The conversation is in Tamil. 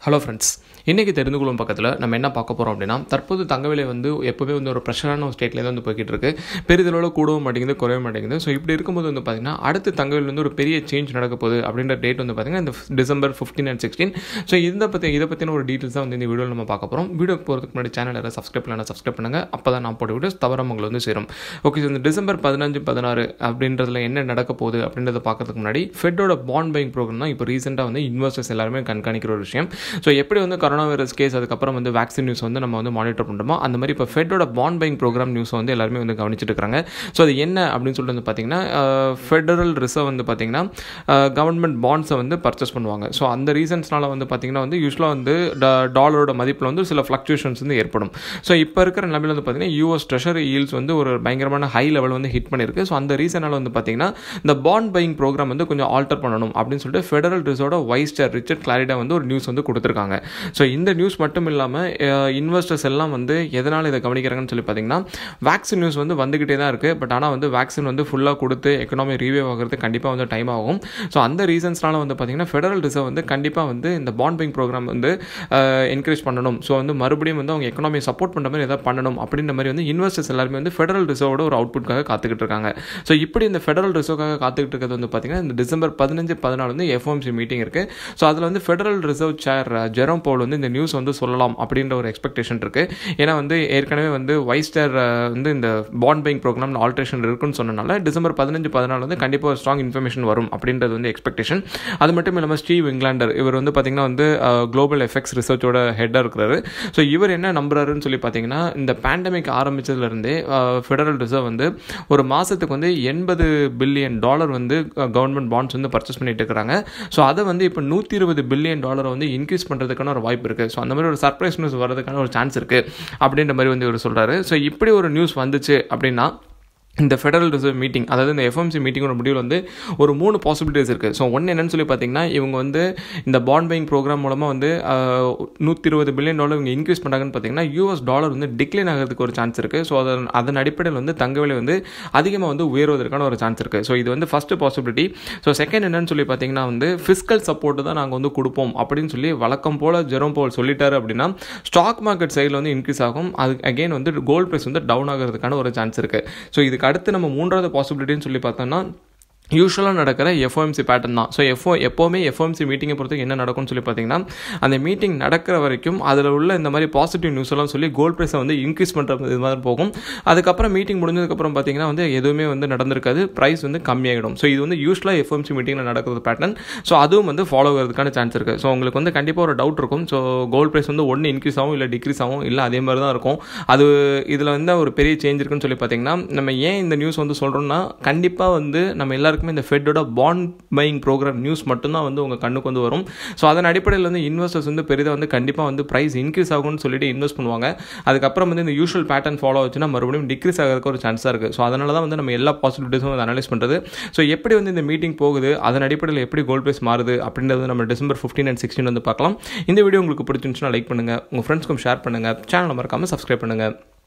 ஹலோ ஃப்ரெண்ட்ஸ் இன்றைக்கி தெரிந்து கொள்ளும் பக்கத்தில் நம்ம என்ன பார்க்க போகிறோம் அப்படின்னா தற்போது தங்க விலை வந்து எப்போவே வந்து ஒரு ப்ரெஷரான ஒரு ஸ்டேட்லேயே தான் வந்து போய்கிட்டு இருக்கு பெரிதளவில் கூடவும் மாட்டேங்குது குறைய மாட்டேங்குது ஸோ இப்படி இருக்கும்போது வந்து பார்த்திங்கன்னா அடுத்து தங்க விலை வந்து ஒரு பெரிய சேஞ்ச் நடக்க போகுது அப்படின்ற டேட் வந்து பார்த்திங்கன்னா இந்த December fifteen and sixteen so இதை பற்றி இதை பற்றின ஒரு டீட்டெயில்ஸ் தான் வந்து இந்த வீடியோவில் நம்ம பார்க்க போகிறோம் வீடியோக்கு போகிறதுக்கு முன்னாடி சேனலை சப்ஸ்கிரைப் பண்ணலாம் சப்ஸ்கிரைப் பண்ணுங்கள் அப்போ தான் நான் போட்ட வீடியோஸ் தவறாம உங்களை வந்து சேரும் ஓகே ஸோ இந்த டிசம்பர் பதினஞ்சு பதினாறு அப்படின்றதுல என்ன நடக்க போகுது அப்படின்றத பார்க்கறதுக்கு முன்னாடி ஃபெட்டோட பாண்ட் பையிங் ப்ரோக்ராம் தான் இப்போ ரீசெண்டாக வந்து இன்வெஸ்டர்ஸ் எல்லாருமே கண்காணிக்கிற ஒரு விஷயம் ஸோ எப்படி வந்து கொரோனா வைரஸ் கேஸ் அதுக்கப்புறம் வந்து வேக்சின் நியூஸ் வந்து நம்ம வந்து மானிட்டர் பண்ணுறோமோ அந்த மாதிரி இப்போ ஃபெட்டோட பாண்ட் பையிங் ப்ரோக்ராம் நியூஸ் வந்து எல்லாருமே வந்து கவனிச்சிட்டு இருக்காங்க ஸோ அது என்ன அப்படின்னு சொல்லிட்டு வந்து பார்த்தீங்கன்னா ஃபெடரல் ரிசர்வ் வந்து பார்த்தீங்கன்னா கவர்மெண்ட் பாண்ட்ஸை வந்து பர்ச்சேஸ் பண்ணுவாங்க ஸோ அந்த ரீசன்ஸ்னால வந்து பார்த்தீங்கன்னா வந்து யூஸ்வலாக வந்து டாலரோட மதிப்பில் வந்து சில ஃப்ளக்சுவேஷன்ஸ் வந்து ஏற்படும் ஸோ இப்போ இருக்கிற நிலைமையில் வந்து பார்த்தீங்கன்னா யூஎஸ் ட்ரெஷரி ஈல்ஸ் வந்து ஒரு பயங்கரமான ஹை லெவல் வந்து ஹிட் பண்ணியிருக்கு ஸோ அந்த ரீசனால் வந்து பார்த்தீங்கன்னா இந்த பாண்ட் பையிங் ப்ரோக்ராம் வந்து கொஞ்சம் ஆல்டர் பண்ணணும் அப்படின்னு சொல்லிட்டு ஃபெடரல் ரிசர்வோட வைஸ் சேர் ரிச்சர்ட் கிளாரிடா வந்து ஒரு நியூஸ் வந்து கொடுத்துருக்காங்க ஸோ இந்த நியூஸ் மட்டும் இல்லாமல் இன்வெஸ்டர்ஸ் எல்லாம் வந்து எதனால் இதை கவனிக்கிறாங்கன்னு சொல்லி பார்த்தீங்கன்னா வேக்சின் நியூஸ் வந்து வந்துக்கிட்டே தான் இருக்குது பட் ஆனால் வந்து வேக்சின் வந்து ஃபுல்லாக கொடுத்து எக்கனாமி ரீவே ஆகிறது கண்டிப்பாக வந்து டைம் ஆகும் ஸோ அந்த ரீசன்ஸ்னால வந்து பார்த்தீங்கன்னா ஃபெடரல் ரிசர்வ் வந்து கண்டிப்பாக வந்து இந்த பாண்ட் பைங் ப்ரோக்ராம் வந்து என்கரேஜ் பண்ணணும் ஸோ வந்து மறுபடியும் வந்து அவங்க எக்கனாமியை சப்போர்ட் பண்ணுற மாதிரி எதாவது பண்ணணும் அப்படின்ற மாதிரி வந்து இன்வெஸ்டர்ஸ் எல்லாருமே வந்து ஃபெடரல் ரிசர்வோட ஒரு அவுட்புட்காக காத்துக்கிட்டு இருக்காங்க ஸோ இப்படி இந்த ஃபெடரல் ரிசர்வ்காக காத்துக்கிட்டு இருக்கிறது வந்து பார்த்தீங்கன்னா இந்த டிசம்பர் பதினஞ்சு பதினாலு வந்து எஃப்எம்சி மீட்டிங் இருக்குது ஸோ அதில் வந்து federal reserve chair Jerome Powell வந்து இந்த நியூஸ் வந்து சொல்லலாம் அப்படின்ற ஒரு எக்ஸ்பெக்டேஷன் இருக்குது ஏன்னா வந்து ஏற்கனவே வந்து வைஸ் சேர் வந்து இந்த பாண்ட் பைங் ப்ரோக்ராம் ஆல்ட்ரேஷன் இருக்குன்னு சொன்னனால டிசம்பர் பதினஞ்சு பதினாலு வந்து கண்டிப்பாக ஒரு ஸ்ட்ராங் இன்ஃபர்மேஷன் வரும் அப்படின்றது வந்து எக்ஸ்பெக்டேஷன் அது மட்டும் இல்லாமல் ஸ்டீவ் இங்கிலாண்டர் இவர் வந்து பார்த்திங்கன்னா வந்து குளோபல் எஃபெக்ட்ஸ் ரிசர்ச்சோட ஹெட்டாக இருக்கிறாரு ஸோ இவர் என்ன நம்புறாருன்னு சொல்லி பார்த்தீங்கன்னா இந்த பேண்டமிக் ஆரம்பித்ததுலேருந்தே ஃபெடரல் ரிசர்வ் வந்து ஒரு மாதத்துக்கு வந்து எண்பது பில்லியன் டாலர் வந்து கவர்மெண்ட் பாண்ட்ஸ் வந்து பர்ச்சேஸ் பண்ணிட்டு இருக்கிறாங்க ஸோ அதை வந்து இப்போ நூற்றி இருபது பில்லியன் டாலரை வந்து இன்க்ரீஸ் பண்ணுறதுக்கான ஒரு வாய்ப்பு இருக்குது ஸோ அந்த மாதிரி ஒரு சர்ப்ரைஸ் நியூஸ் வரதுக்கான ஒரு சான்ஸ் இருக்குது அப்படின்ற மாதிரி வந்து இவர் சொல்கிறாரு ஸோ இப்படி ஒரு நியூஸ் வந்துச்சு அப்படின்னா இந்த ஃபெடரல் ரிசர்வ் மீட்டிங் அதாவது இந்த எஃப்எம்சி மீட்டிங்கோட முடிவில் வந்து ஒரு மூணு பாசிபிலிட்டிஸ் இருக்குது ஸோ ஒன்று என்னன்னு சொல்லி பார்த்தீங்கன்னா இவங்க வந்து இந்த பாண்ட் பையிங் ப்ரோக்ராம் மூலமாக வந்து நூற்றி இருபது பில்லியன் டாலர் இவங்க இன்க்ரீஸ் பண்ணாங்கன்னு பார்த்தீங்கன்னா யூஎஸ் டாலர் வந்து டிக்ளைன் ஆகிறதுக்கு ஒரு சான்ஸ் இருக்குது ஸோ அதன் அதன் அடிப்படையில் வந்து தங்க விலை வந்து அதிகமாக வந்து உயர்வதற்கான ஒரு சான்ஸ் இருக்குது ஸோ இது வந்து ஃபஸ்ட்டு பாசிபிலிட்டி ஸோ செகண்ட் என்னன்னு சொல்லி பார்த்தீங்கன்னா வந்து ஃபிஸ்கல் சப்போர்ட்டு தான் நாங்கள் வந்து கொடுப்போம் அப்படின்னு சொல்லி வழக்கம் போல் ஜெரோம் போல் சொல்லிட்டாரு அப்படின்னா ஸ்டாக் மார்க்கெட் சைடில் வந்து இன்க்ரீஸ் ஆகும் அது அகெயின் வந்து கோல்ட் ப்ரைஸ் வந்து டவுன் ஆகிறதுக்கான ஒரு சான்ஸ் இருக்குது ஸோ இதுக்கு அடுத்து நம்ம மூன்றாவது பாசிபிலிட்டின்னு சொல்லி பார்த்தோம்னா யூஸ்வலாக நடக்கிற எஃப்ஓஎம்சி பேட்டர்ன் தான் ஸோ எஃப்ஓ எப்போவுமே எஃப்ஓஎம்சி மீட்டிங்கை பொறுத்து என்ன நடக்கும்னு சொல்லி பார்த்தீங்கன்னா அந்த மீட்டிங் நடக்கிற வரைக்கும் அதில் உள்ள இந்த மாதிரி பாசிட்டிவ் நியூஸ் எல்லாம் சொல்லி கோல்ட் ப்ரைஸை வந்து இன்க்ரீஸ் பண்ணுற இது மாதிரி போகும் அதுக்கப்புறம் மீட்டிங் முடிஞ்சதுக்கப்புறம் பார்த்தீங்கன்னா வந்து எதுவுமே வந்து நடந்திருக்காது ப்ரைஸ் வந்து கம்மியாகிடும் ஸோ இது வந்து யூஸ்வலாக எஃப்ஓஎம்சி மீட்டிங்கில் நடக்கிறது பேட்டர்ன் ஸோ அதுவும் வந்து ஃபாலோ ஆகிறதுக்கான சான்ஸ் இருக்குது ஸோ உங்களுக்கு வந்து கண்டிப்பாக ஒரு டவுட் இருக்கும் ஸோ கோல்ட் ப்ரைஸ் வந்து ஒன்று இன்க்ரீஸ் ஆகும் இல்லை டிக்ரீஸ் ஆகும் இல்லை அதே மாதிரி தான் இருக்கும் அது இதில் வந்து ஒரு பெரிய சேஞ்ச் இருக்குன்னு சொல்லி பார்த்தீங்கன்னா நம்ம ஏன் இந்த நியூஸ் வந்து சொல்கிறோம்னா கண்டிப்பாக வந்து நம்ம எல்லாருக்குமே இந்த ஃபெட்டோட பாண்ட் பையிங் ப்ரோக்ராம் நியூஸ் மட்டும்தான் வந்து உங்கள் கண்ணுக்கு வந்து வரும் ஸோ அதன் அடிப்படையில் வந்து இன்வெஸ்டர்ஸ் வந்து பெரிதாக வந்து கண்டிப்பாக வந்து ப்ரைஸ் இன்க்ரீஸ் ஆகும்னு சொல்லிட்டு இன்வெஸ்ட் பண்ணுவாங்க அதுக்கப்புறம் வந்து இந்த யூஷுவல் பேட்டர்ன் ஃபாலோ ஆச்சுன்னா மறுபடியும் டிக்ரீஸ் ஆகிறதுக்கு ஒரு சான்ஸாக இருக்குது ஸோ அதனால தான் வந்து நம்ம எல்லா பாசிபிலிட்டிஸும் வந்து அனலைஸ் பண்ணுறது ஸோ எப்படி வந்து இந்த மீட்டிங் போகுது அதன் அடிப்படையில் எப்படி கோல்ட் ப்ரைஸ் மாறுது அப்படின்றது நம்ம டிசம்பர் ஃபிஃப்டீன் அண்ட் சிக்ஸ்டீன் வந்து பார்க்கலாம் இந்த வீடியோ உங்களுக்கு பிடிச்சிருந்துச்சுன்னா லைக் பண்ணுங்கள் உங்கள் ஃப்ரெண்ட்ஸ்க்கும் ஷேர் பண்ணுங்கள் சேனலை மறக்காமல் சப்ஸ்கிரைப் பண்ணுங்கள்